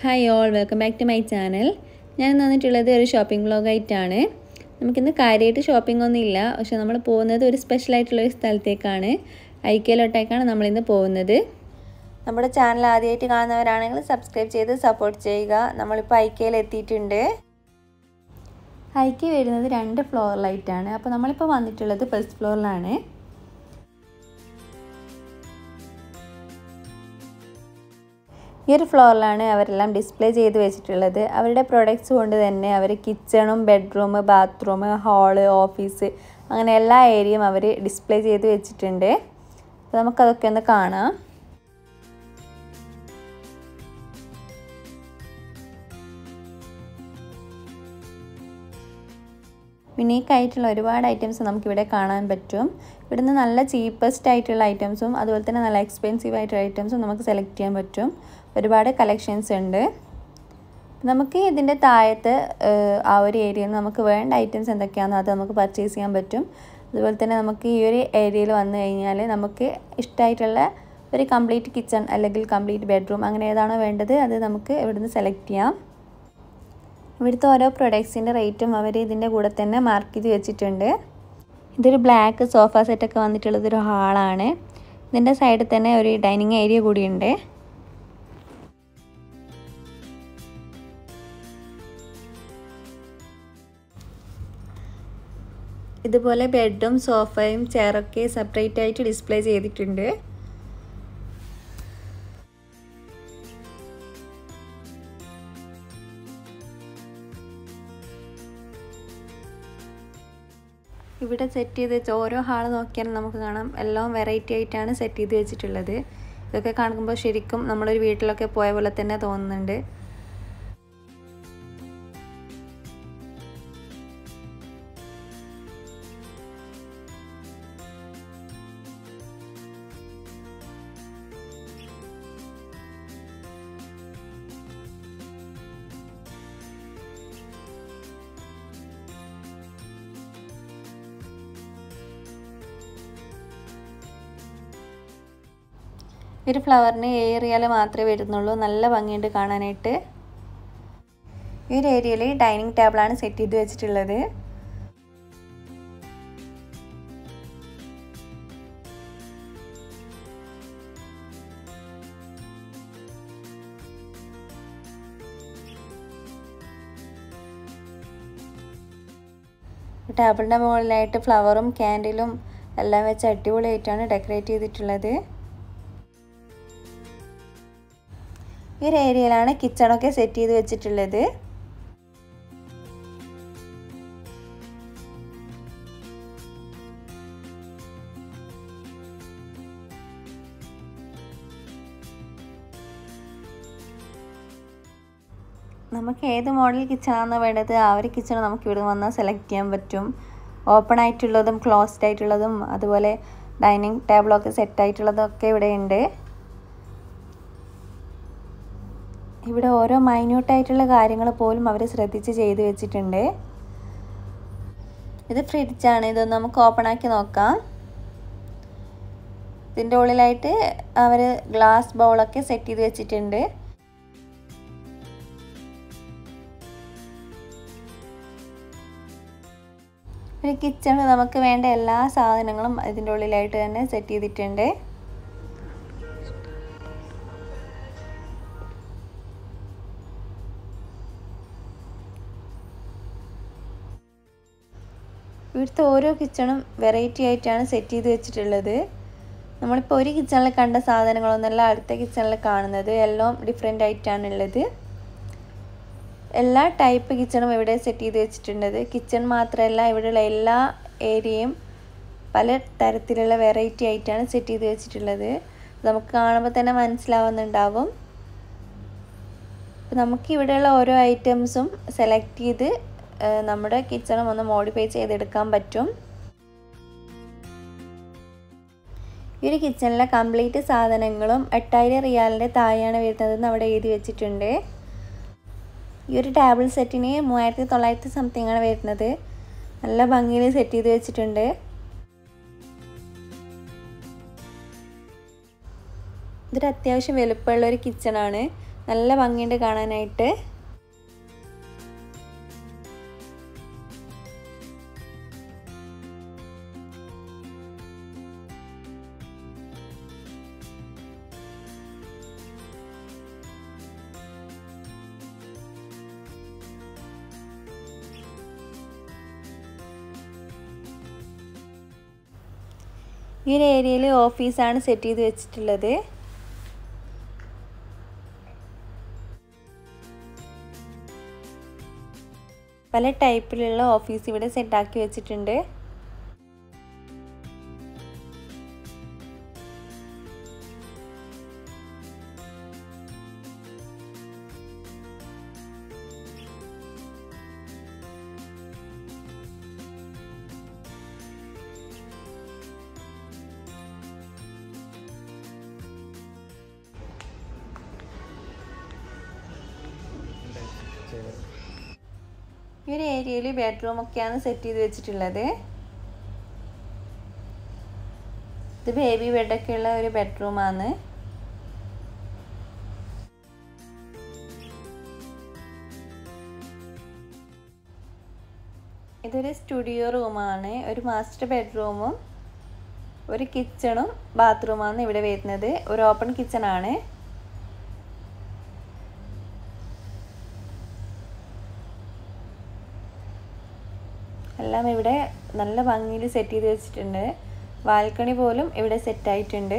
hi all welcome back to my channel ഞാൻ വന്നിട്ടുള്ളത് ഒരു ഷോപ്പിംഗ് വ്ളോഗായിട്ടാണ് നമുക്കിന്ന് കാര്യമായിട്ട് ഷോപ്പിംഗ് ഒന്നും ഇല്ല പക്ഷെ നമ്മൾ പോകുന്നത് ഒരു സ്പെഷ്യൽ ആയിട്ടുള്ള ഒരു സ്ഥലത്തേക്കാണ് ഐക്യയിലോട്ടേക്കാണ് നമ്മളിന്ന് പോകുന്നത് നമ്മുടെ ചാനൽ ആദ്യമായിട്ട് കാണുന്നവരാണെങ്കിൽ സബ്സ്ക്രൈബ് ചെയ്ത് സപ്പോർട്ട് ചെയ്യുക നമ്മളിപ്പോൾ ഐക്യയിൽ എത്തിയിട്ടുണ്ട് ഐക്യ വരുന്നത് രണ്ട് ഫ്ലോറിലായിട്ടാണ് അപ്പോൾ നമ്മളിപ്പോൾ വന്നിട്ടുള്ളത് ഫസ്റ്റ് ഫ്ലോറിലാണ് ഈ ഒരു ഫ്ലോറിലാണ് അവരെല്ലാം ഡിസ്പ്ലേ ചെയ്ത് വെച്ചിട്ടുള്ളത് അവരുടെ പ്രൊഡക്ട്സ് കൊണ്ട് തന്നെ അവർ കിച്ചണും ബെഡ്റൂം ബാത്റൂം ഹാള് ഓഫീസ് അങ്ങനെ എല്ലാ ഏരിയയും അവർ ഡിസ്പ്ലേ ചെയ്ത് വെച്ചിട്ടുണ്ട് അപ്പോൾ നമുക്കതൊക്കെ ഒന്ന് കാണാം യുണീക്ക് ആയിട്ടുള്ള ഒരുപാട് ഐറ്റംസ് നമുക്കിവിടെ കാണാൻ പറ്റും ഇവിടുന്ന് നല്ല ചീപ്പസ്റ്റ് ആയിട്ടുള്ള ഐറ്റംസും അതുപോലെ തന്നെ നല്ല എക്സ്പെൻസീവ് ആയിട്ടുള്ള ഐറ്റംസും നമുക്ക് സെലക്ട് ചെയ്യാൻ പറ്റും ഒരുപാട് കളക്ഷൻസ് ഉണ്ട് നമുക്ക് ഇതിൻ്റെ താഴത്ത് ആ ഒരു ഏരിയയിൽ നമുക്ക് വേണ്ട ഐറ്റംസ് എന്തൊക്കെയാണെന്നോ അത് നമുക്ക് പർച്ചേസ് ചെയ്യാൻ പറ്റും അതുപോലെ തന്നെ നമുക്ക് ഈ ഒരു ഏരിയയിൽ വന്നു കഴിഞ്ഞാൽ നമുക്ക് ഇഷ്ടമായിട്ടുള്ള ഒരു കംപ്ലീറ്റ് കിച്ചൺ അല്ലെങ്കിൽ കംപ്ലീറ്റ് ബെഡ്റൂം അങ്ങനെ ഏതാണോ വേണ്ടത് അത് നമുക്ക് ഇവിടുന്ന് സെലക്ട് ചെയ്യാം ഇവിടുത്തെ ഓരോ പ്രൊഡക്ട്സിൻ്റെ റേറ്റും അവർ ഇതിൻ്റെ കൂടെ തന്നെ മാർക്ക് ചെയ്ത് വെച്ചിട്ടുണ്ട് ഇതൊരു ബ്ലാക്ക് സോഫ സെറ്റൊക്കെ വന്നിട്ടുള്ളത് ഒരു ഹാളാണ് ഇതിൻ്റെ സൈഡിൽ തന്നെ ഒരു ഡൈനിങ് ഏരിയ കൂടിയുണ്ട് ഇതുപോലെ ബെഡും സോഫയും ചെയറൊക്കെ സെപ്പറേറ്റ് ആയിട്ട് ഡിസ്പ്ലേ ചെയ്തിട്ടുണ്ട് ഇവിടെ സെറ്റ് ചെയ്ത് വെച്ച ഓരോ ഹാൾ നോക്കിയാൽ നമുക്ക് കാണാം എല്ലാം വെറൈറ്റി ആയിട്ടാണ് സെറ്റ് ചെയ്ത് വെച്ചിട്ടുള്ളത് ഇതൊക്കെ കാണുമ്പോൾ ശരിക്കും നമ്മളൊരു വീട്ടിലൊക്കെ പോയ പോലെ തന്നെ തോന്നുന്നുണ്ട് ഒരു ഫ്ലവറിന് ഏറിയാൽ മാത്രമേ വരുന്നുള്ളൂ നല്ല ഭംഗിയുണ്ട് കാണാനായിട്ട് ഈ ഒരു ഏരിയയിൽ ഡൈനിങ് ടേബിളാണ് സെറ്റ് ചെയ്ത് വെച്ചിട്ടുള്ളത് ടേബിളിൻ്റെ മുകളിലായിട്ട് ഫ്ലവറും ക്യാൻഡിലും എല്ലാം വെച്ച് അടിപൊളിയായിട്ടാണ് ഡെക്കറേറ്റ് ചെയ്തിട്ടുള്ളത് ഈ ഒരു ഏരിയയിലാണ് കിച്ചണൊക്കെ സെറ്റ് ചെയ്ത് വെച്ചിട്ടുള്ളത് നമുക്ക് ഏത് മോഡൽ കിച്ചണാണോ വേണ്ടത് ആ ഒരു കിച്ചൺ നമുക്ക് ഇവിടെ വന്നാൽ സെലക്ട് ചെയ്യാൻ പറ്റും ഓപ്പൺ ആയിട്ടുള്ളതും ക്ലോസ്ഡ് ആയിട്ടുള്ളതും അതുപോലെ ഡൈനിങ് ടേബിളൊക്കെ സെറ്റ് ആയിട്ടുള്ളതും ഒക്കെ ഇവിടെ ഉണ്ട് ഇവിടെ ഓരോ മൈന്യൂട്ടായിട്ടുള്ള കാര്യങ്ങൾ പോലും അവർ ശ്രദ്ധിച്ച് ചെയ്ത് വെച്ചിട്ടുണ്ട് ഇത് ഫ്രിഡ്ജാണ് ഇതൊന്ന് നമുക്ക് ഓപ്പൺ ആക്കി നോക്കാം ഇതിൻ്റെ ഉള്ളിലായിട്ട് അവർ ഗ്ലാസ് ബൗളൊക്കെ സെറ്റ് ചെയ്ത് വെച്ചിട്ടുണ്ട് ഒരു കിച്ചണിൽ നമുക്ക് വേണ്ട എല്ലാ സാധനങ്ങളും ഇതിൻ്റെ ഉള്ളിലായിട്ട് തന്നെ സെറ്റ് ചെയ്തിട്ടുണ്ട് ഇവിടുത്തെ ഓരോ കിച്ചണും വെറൈറ്റി ആയിട്ടാണ് സെറ്റ് ചെയ്ത് വെച്ചിട്ടുള്ളത് നമ്മളിപ്പോൾ ഒരു കിച്ചണിൽ കണ്ട സാധനങ്ങളൊന്നല്ല അടുത്ത കിച്ചണിൽ കാണുന്നത് എല്ലാം ഡിഫറെൻ്റ് ആയിട്ടാണ് ഉള്ളത് എല്ലാ ടൈപ്പ് കിച്ചണും ഇവിടെ സെറ്റ് ചെയ്ത് വെച്ചിട്ടുണ്ട് കിച്ചൺ മാത്രമല്ല ഇവിടെയുള്ള എല്ലാ ഏരിയയും പല തരത്തിലുള്ള വെറൈറ്റി ആയിട്ടാണ് സെറ്റ് ചെയ്ത് വെച്ചിട്ടുള്ളത് നമുക്ക് കാണുമ്പോൾ തന്നെ മനസ്സിലാവുന്നുണ്ടാവും നമുക്ക് ഇവിടെയുള്ള ഓരോ ഐറ്റംസും സെലക്ട് ചെയ്ത് നമ്മുടെ കിച്ചണും ഒന്ന് മോഡിഫൈ ചെയ്തെടുക്കാൻ പറ്റും ഈ ഒരു കിച്ചണിലെ കംപ്ലീറ്റ് സാധനങ്ങളും എട്ടായിരം റിയാലിൻ്റെ താഴെയാണ് വരുന്നതെന്ന് അവിടെ എഴുതി വെച്ചിട്ടുണ്ട് ഈ ഒരു ടേബിൾ സെറ്റിന് മൂവായിരത്തി തൊള്ളായിരത്തി സംതിങ് ആണ് വരുന്നത് നല്ല ഭംഗിയിൽ സെറ്റ് ചെയ്ത് വെച്ചിട്ടുണ്ട് ഇതൊരു അത്യാവശ്യം വലുപ്പമുള്ള ഒരു കിച്ചണാണ് നല്ല ഭംഗിയുണ്ട് കാണാനായിട്ട് ഈ ഒരു ഏരിയയിൽ ഓഫീസാണ് സെറ്റ് ചെയ്ത് വെച്ചിട്ടുള്ളത് പല ടൈപ്പിലുള്ള ഓഫീസ് ഇവിടെ സെറ്റാക്കി വെച്ചിട്ടുണ്ട് ഈ ഒരു ഏരിയയിൽ ബെഡ്റൂം ഒക്കെയാണ് സെറ്റ് ചെയ്ത് വെച്ചിട്ടുള്ളത് ഇത് ബേബി ബെഡൊക്കെ ഉള്ള ഒരു ബെഡ്റൂമാണ് ഇതൊരു സ്റ്റുഡിയോ റൂമാണ് ഒരു മാസ്റ്റർ ബെഡ്റൂമും ഒരു കിച്ചണും ബാത്റൂമാണ് ഇവിടെ വരുന്നത് ഒരു ഓപ്പൺ കിച്ചൺ ആണ് എല്ലാം ഇവിടെ നല്ല ഭംഗിയിൽ സെറ്റ് ചെയ്ത് വെച്ചിട്ടുണ്ട് ബാൽക്കണി പോലും ഇവിടെ സെറ്റ് ആയിട്ടുണ്ട്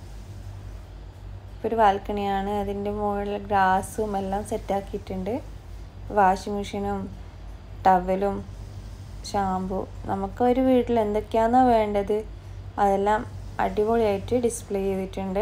ഒരു ബാൽക്കണിയാണ് അതിൻ്റെ മുകളിൽ ഗ്രാസും എല്ലാം സെറ്റാക്കിയിട്ടുണ്ട് വാഷിംഗ് മെഷീനും ടവലും ഷാമ്പു നമുക്ക് ഒരു വീട്ടിൽ എന്തൊക്കെയാണോ വേണ്ടത് അതെല്ലാം അടിപൊളിയായിട്ട് ഡിസ്പ്ലേ ചെയ്തിട്ടുണ്ട്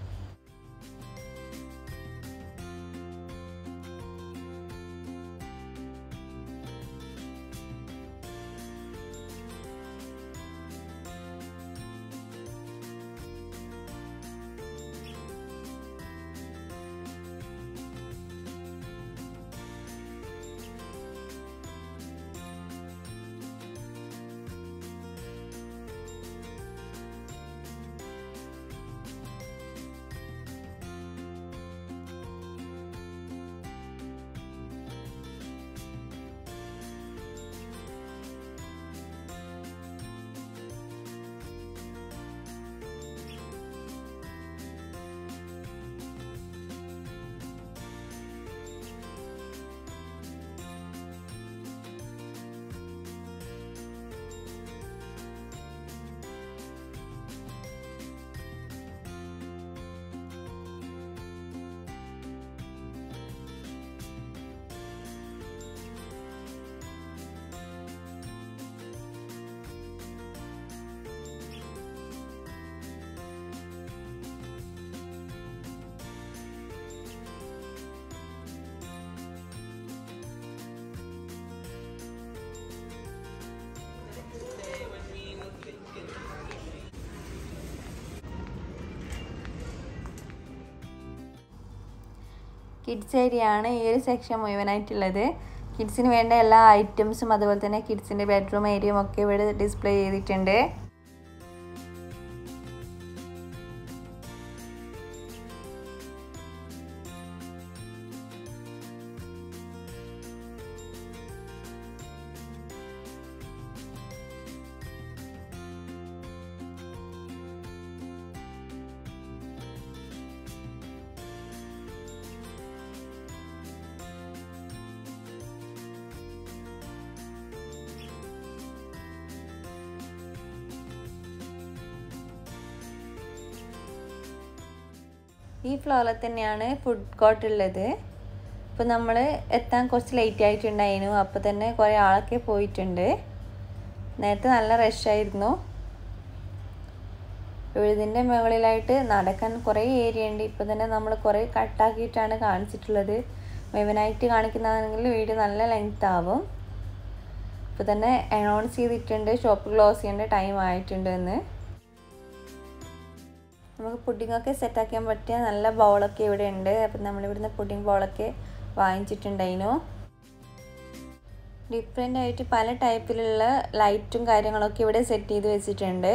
കിഡ്സ് ഏരിയ ആണ് ഈ ഒരു സെക്ഷൻ മുഴുവനായിട്ടുള്ളത് കിഡ്സിന് വേണ്ട എല്ലാ ഐറ്റംസും അതുപോലെ തന്നെ കിഡ്സിൻ്റെ ബെഡ്റൂം ഏരിയയും ഒക്കെ ഇവിടെ ഡിസ്പ്ലേ ചെയ്തിട്ടുണ്ട് ഈ ഫ്ലോറിൽ തന്നെയാണ് ഫുഡ് കോർട്ട് ഉള്ളത് ഇപ്പോൾ നമ്മൾ എത്താൻ കുറച്ച് ലേറ്റ് ആയിട്ടുണ്ടായിരുന്നു അപ്പോൾ തന്നെ കുറേ ആളൊക്കെ പോയിട്ടുണ്ട് നേരത്തെ നല്ല റഷായിരുന്നു ഇതിൻ്റെ മുകളിലായിട്ട് നടക്കാൻ കുറേ ഏരിയ ഉണ്ട് ഇപ്പോൾ തന്നെ നമ്മൾ കുറേ കട്ടാക്കിയിട്ടാണ് കാണിച്ചിട്ടുള്ളത് മുഴുവനായിട്ട് കാണിക്കുന്നതാണെങ്കിൽ വീഡിയോ നല്ല ലെങ്ത് ആവും ഇപ്പോൾ തന്നെ അനൗൺസ് ചെയ്തിട്ടുണ്ട് ഷോപ്പ് ക്ലോസ് ചെയ്യേണ്ട ടൈം ആയിട്ടുണ്ട് എന്ന് നമുക്ക് പുഡിങ്ങൊക്കെ സെറ്റാക്കാൻ പറ്റിയ നല്ല ബൗളൊക്കെ ഇവിടെ ഉണ്ട് അപ്പം നമ്മളിവിടുന്ന് പുഡിങ് ബൗളൊക്കെ വാങ്ങിച്ചിട്ടുണ്ടായിരുന്നു ഡിഫറെൻ്റ് ആയിട്ട് പല ടൈപ്പിലുള്ള ലൈറ്റും കാര്യങ്ങളൊക്കെ ഇവിടെ സെറ്റ് ചെയ്ത് വെച്ചിട്ടുണ്ട്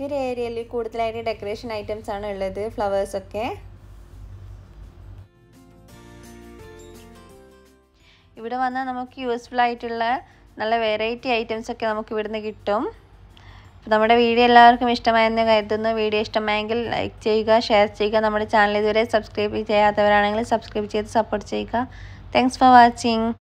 ഒരു ഏരിയയിൽ കൂടുതലായിട്ട് ഡെക്കറേഷൻ ഐറ്റംസ് ആണ് ഉള്ളത് ഫ്ലവേഴ്സൊക്കെ ഇവിടെ വന്നാൽ നമുക്ക് യൂസ്ഫുൾ ആയിട്ടുള്ള നല്ല വെറൈറ്റി ഐറ്റംസ് ഒക്കെ നമുക്ക് ഇവിടുന്ന് കിട്ടും അപ്പോൾ നമ്മുടെ വീഡിയോ എല്ലാവർക്കും ഇഷ്ടമായെന്ന് കരുതുന്നു വീഡിയോ ഇഷ്ടമായെങ്കിൽ ലൈക്ക് ചെയ്യുക ഷെയർ ചെയ്യുക നമ്മുടെ ചാനൽ ഇതുവരെ സബ്സ്ക്രൈബ് ചെയ്യാത്തവരാണെങ്കിൽ സബ്സ്ക്രൈബ് ചെയ്ത് സപ്പോർട്ട് ചെയ്യുക താങ്ക്സ് ഫോർ വാച്ചിങ്